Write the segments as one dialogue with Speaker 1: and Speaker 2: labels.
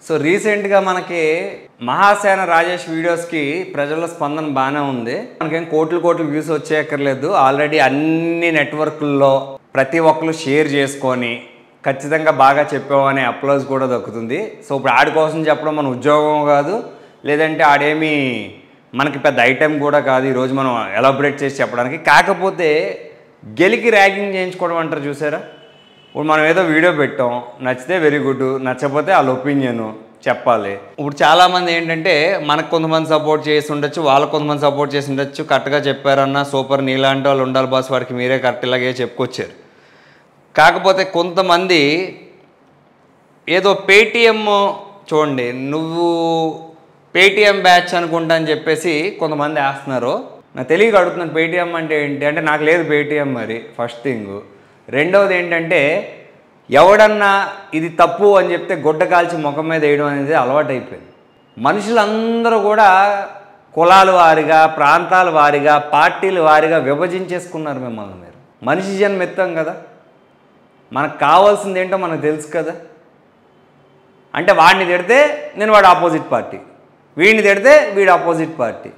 Speaker 1: So రీసెంట్గా మనకి మహాసేన రాజేష్ వీడియోస్కి ప్రజల స్పందన బాగానే ఉంది మనకేం కోట్లు కోట్లు వ్యూస్ వచ్చేయక్కర్లేదు ఆల్రెడీ అన్ని నెట్వర్క్ల్లో ప్రతి ఒక్కరు షేర్ చేసుకొని ఖచ్చితంగా బాగా చెప్పామనే అప్లోజ్ కూడా దక్కుతుంది సో ఇప్పుడు ఆడి కోసం చెప్పడం మన ఉద్యోగం కాదు లేదంటే ఆడేమి మనకి పెద్ద ఐటెం కూడా కాదు ఈరోజు మనం ఎలాబరేట్ చేసి చెప్పడానికి కాకపోతే గెలికి ర్యాగింగ్ చేయించుకోవడం అంటారు చూసారా ఇప్పుడు మనం ఏదో వీడియో పెట్టాం నచ్చితే వెరీ గుడ్ నచ్చకపోతే వాళ్ళ ఒపీనియన్ చెప్పాలి ఇప్పుడు చాలామంది ఏంటంటే మనకు కొంతమంది సపోర్ట్ చేసి ఉండొచ్చు వాళ్ళకు కొంతమంది సపోర్ట్ చేసి ఉండొచ్చు కరెక్ట్గా చెప్పారన్న సూపర్ నీలాంటి వాళ్ళు ఉండాలి బాస్ వాడికి మీరే కరెక్ట్ ఇలాగే చెప్పుకొచ్చారు కాకపోతే కొంతమంది ఏదో పేటిఎం చూడండి నువ్వు పేటిఎం బ్యాచ్ అనుకుంటా అని చెప్పేసి కొంతమంది వేస్తున్నారు నాకు తెలియక అడుగుతున్నాను పేటిఎం అంటే ఏంటి అంటే నాకు లేదు పేటిఎం మరి ఫస్ట్ థింగ్ రెండవది ఏంటంటే ఎవడన్నా ఇది తప్పు అని చెప్తే గుడ్డ కాల్చి ముఖం మీద వేయడం అనేది అలవాటైపోయింది మనుషులందరూ కూడా కులాల వారిగా ప్రాంతాల వారిగా పార్టీల వారిగా విభజించేసుకున్నారు మిమ్మల్ని మీరు మనిషి జన్మెత్తాం కదా మనకు కావాల్సింది ఏంటో మనకు తెలుసు కదా అంటే వాడిని తిడితే నేను వాడు ఆపోజిట్ పార్టీ వీడిని తిడితే వీడు ఆపోజిట్ పార్టీ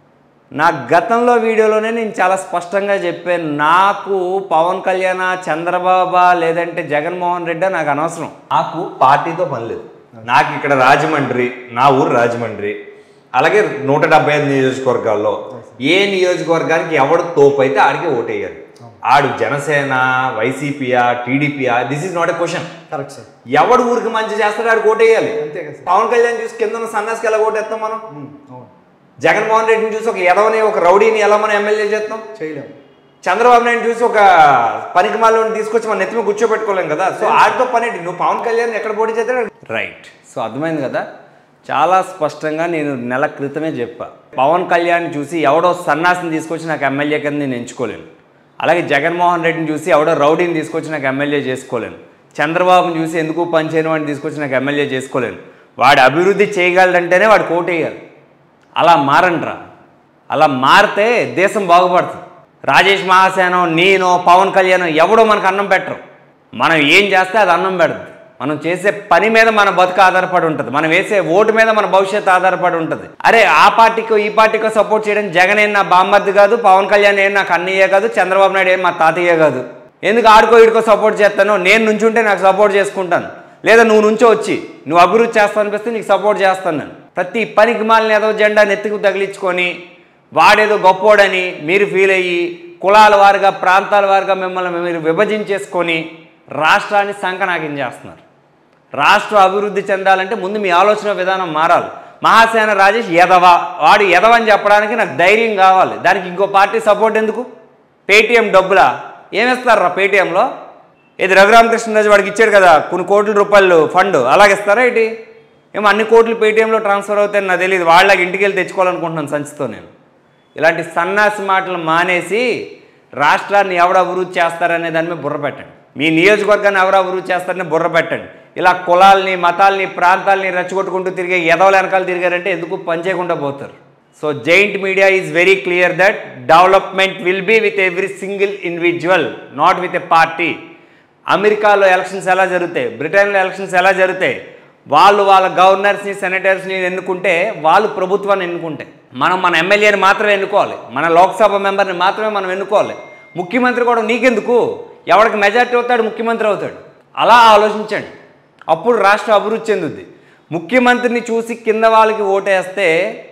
Speaker 1: నా గతంలో వీడియోలోనే నేను చాలా స్పష్టంగా చెప్పాను నాకు పవన్ కళ్యాణ్ చంద్రబాబు లేదంటే జగన్మోహన్ రెడ్డి నాకు అనవసరం నాకు పార్టీతో పని లేదు నాకు ఇక్కడ రాజమండ్రి నా ఊరు రాజమండ్రి అలాగే నూట డెబ్బై ఐదు నియోజకవర్గాల్లో ఏ నియోజకవర్గానికి ఎవడు తోపు అయితే ఆడికి ఓటేయాలి ఆడు జనసేన వైసీపీయా టీడీపీయా this is not a question
Speaker 2: correct sir
Speaker 1: ఎవడు ఊరికి మంచి చేస్తాడో ఆడికి ఓటేయాలి
Speaker 2: అంతే కదా సార్
Speaker 1: పవన్ కళ్యాణ్ చూసి కింద ఉన్న సన్నాసికి ఎలా ఓటేస్తాం మనం
Speaker 2: ఉమ్, అవును
Speaker 1: జగన్మోహన్ రెడ్డిని చూసి ఒక ఎదవని ఒక రౌడీని ఎలా మనం ఎమ్మెల్యే చేస్తాం
Speaker 2: చేయలేము
Speaker 1: చంద్రబాబు నాయుడు చూసి ఒక పనికి మాలని తీసుకొచ్చి మన నెత్తిమి కూర్చోబెట్టుకోలేం కదా సో ఆడితో పని ఏంటి? నువ్వు పవన్ కళ్యాణ్ ఎక్కడ పోటీ చేస్తాడు రైట్ సో అర్థమైంది కదా చాలా స్పష్టంగా నేను నెల క్రితమే చెప్పా పవన్ కళ్యాణ్ చూసి ఎవడో సన్నాసిని తీసుకొచ్చి నాకు ఎమ్మెల్యే కింద నేను ఎంచుకోలేను అలాగే జగన్మోహన్ రెడ్డిని చూసి ఎవడో రౌడీని తీసుకొచ్చి నాకు ఎమ్మెల్యే చేసుకోలేను చంద్రబాబుని చూసి ఎందుకు పనిచేయని వాడిని తీసుకొచ్చి నాకు ఎమ్మెల్యే చేసుకోలేను వాడు అభివృద్ధి చేయగలడంటేనే వాడు కోటేయాలి అలా మారండ్రా అలా మారితే దేశం బాగుపడుతుంది రాజేష్ మహాసేనం నేను పవన్ కళ్యాణ్ ఎవడో మనకు అన్నం పెట్టరు మనం ఏం చేస్తే అది అన్నం పెడుతుంది మనం చేసే పని మీద మన బతుకు ఆధారపడి ఉంటుంది మనం వేసే ఓటు మీద మన భవిష్యత్తు ఆధారపడి ఉంటుంది అరే ఆ పార్టీకో ఈ పార్టీకో సపోర్ట్ చేయడం జగన్ ఏం నా బామ్మర్ది కాదు పవన్ కళ్యాణ్ ఏం నాకు అన్నయ్య కాదు చంద్రబాబు నాయుడు ఏం మా తాతయ్య కాదు ఎందుకు ఆడుకో ఈడుకో సపోర్ట్ చేస్తాను నేను నుంచుంటే నాకు సపోర్ట్ చేసుకుంటాను లేదా నువ్వు నుంచో వచ్చి నువ్వు అభివృద్ధి చేస్తావు అనిపిస్తే నీకు సపోర్ట్ చేస్తాను నేను ప్రతి పనికి మాలిన ఏదో జెండా నెత్తికి తగిలించుకొని వాడేదో గొప్పోడని మీరు ఫీల్ అయ్యి కులాల వారుగా ప్రాంతాల వారుగా మిమ్మల్ని మీరు విభజించేసుకొని రాష్ట్రాన్ని సంకనాకిం చేస్తున్నారు రాష్ట్రం అభివృద్ధి చెందాలంటే ముందు మీ ఆలోచన విధానం మారాలి మహాసేన రాజేష్ ఎదవ వాడు ఎదవని చెప్పడానికి నాకు ధైర్యం కావాలి దానికి ఇంకో పార్టీ సపోర్ట్ ఎందుకు పేటీఎం డబ్బులా ఏమిస్తారా పేటీఎంలో ఇది రఘురామకృష్ణరాజు వాడికి ఇచ్చాడు కదా కొన్ని కోట్ల రూపాయలు ఫండ్ అలాగే ఇస్తారా ఏంటి ఏమో అన్ని కోట్లు పేటీఎంలో ట్రాన్స్ఫర్ అవుతాయని నాకు తెలియదు వాళ్ళకి ఇంటికి వెళ్ళి తెచ్చుకోవాలనుకుంటున్నాను సంచితో నేను ఇలాంటి సన్నాసి మాటలు మానేసి రాష్ట్రాన్ని ఎవడు అభివృద్ధి చేస్తారనే దాని మీద బుర్ర పెట్టండి మీ నియోజకవర్గాన్ని ఎవరు అభివృద్ధి చేస్తారని బుర్ర పెట్టండి ఇలా కులాల్ని మతాల్ని ప్రాంతాల్ని రెచ్చగొట్టుకుంటూ తిరిగే ఎదవల వెనకాల తిరిగారంటే ఎందుకు పనిచేయకుండా పోతారు so giant media is very clear that development will be with every single individual not with a party అమెరికాలో ఎలక్షన్స్ ఎలా జరుగుతాయి బ్రిటన్లో ఎలక్షన్స్ ఎలా జరుగుతాయి వాళ్ళు వాళ్ళ గవర్నర్స్ని సెనేటర్స్ని ఎన్నుకుంటే వాళ్ళు ప్రభుత్వాన్ని ఎన్నుకుంటే మనం మన ఎమ్మెల్యేని మాత్రమే ఎన్నుకోవాలి మన లోక్సభ మెంబర్ని మాత్రమే మనం ఎన్నుకోవాలి ముఖ్యమంత్రి కూడా నీకెందుకు ఎవరికి మెజార్టీ అవుతాడు ముఖ్యమంత్రి అవుతాడు అలా ఆలోచించండి అప్పుడు రాష్ట్ర అభివృద్ధి చెందుద్ది ముఖ్యమంత్రిని చూసి కింద వాళ్ళకి ఓటేస్తే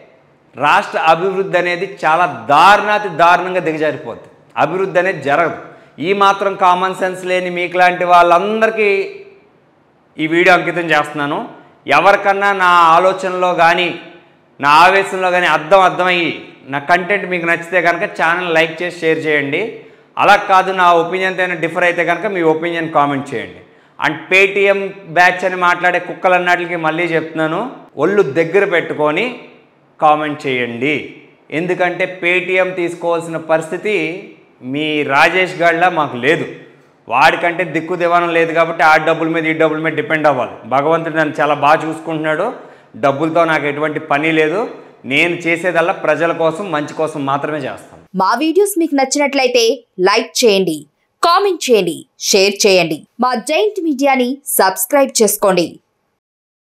Speaker 1: రాష్ట్ర అభివృద్ధి అనేది చాలా దారుణాతి దారుణంగా దిగజారిపోద్ది అభివృద్ధి అనేది జరగదు ఈ మాత్రం కామన్ సెన్స్ లేని మీకులాంటి వాళ్ళందరికీ ఈ వీడియో అంకితం చేస్తున్నాను ఎవరికన్నా నా ఆలోచనలో కానీ నా ఆవేశంలో కానీ అర్థం అర్థమయ్యి నా కంటెంట్ మీకు నచ్చితే కనుక ఛానల్ లైక్ చేసి షేర్ చేయండి అలా కాదు నా ఒపీనియన్తో అయినా డిఫర్ అయితే కనుక మీ ఒపీనియన్ కామెంట్ చేయండి అండ్ పేటిఎం బ్యాచ్ అని మాట్లాడే కుక్కలన్నట్లకి మళ్ళీ చెప్తున్నాను ఒళ్ళు దగ్గర పెట్టుకొని కామెంట్ చేయండి ఎందుకంటే పేటిఎం తీసుకోవాల్సిన పరిస్థితి మీ రాజేష్ గడ్లా మాకు లేదు వాడికంటే దిక్కు దివానం లేదు కాబట్టి ఆ డబ్బుల మీద ఈ డబ్బుల మీద డిపెండ్ అవ్వాలి భగవంతుడు నన్ను చాలా బాగా చూసుకుంటున్నాడు డబ్బులతో నాకు ఎటువంటి పని లేదు నేను చేసేదల్లా ప్రజల కోసం మంచి కోసం మాత్రమే చేస్తాను
Speaker 3: మా వీడియోస్ మీకు నచ్చినట్లయితే లైక్ చేయండి కామెంట్ చేయండి షేర్ చేయండి మా జైంట్ మీడియాని సబ్స్క్రైబ్ చేసుకోండి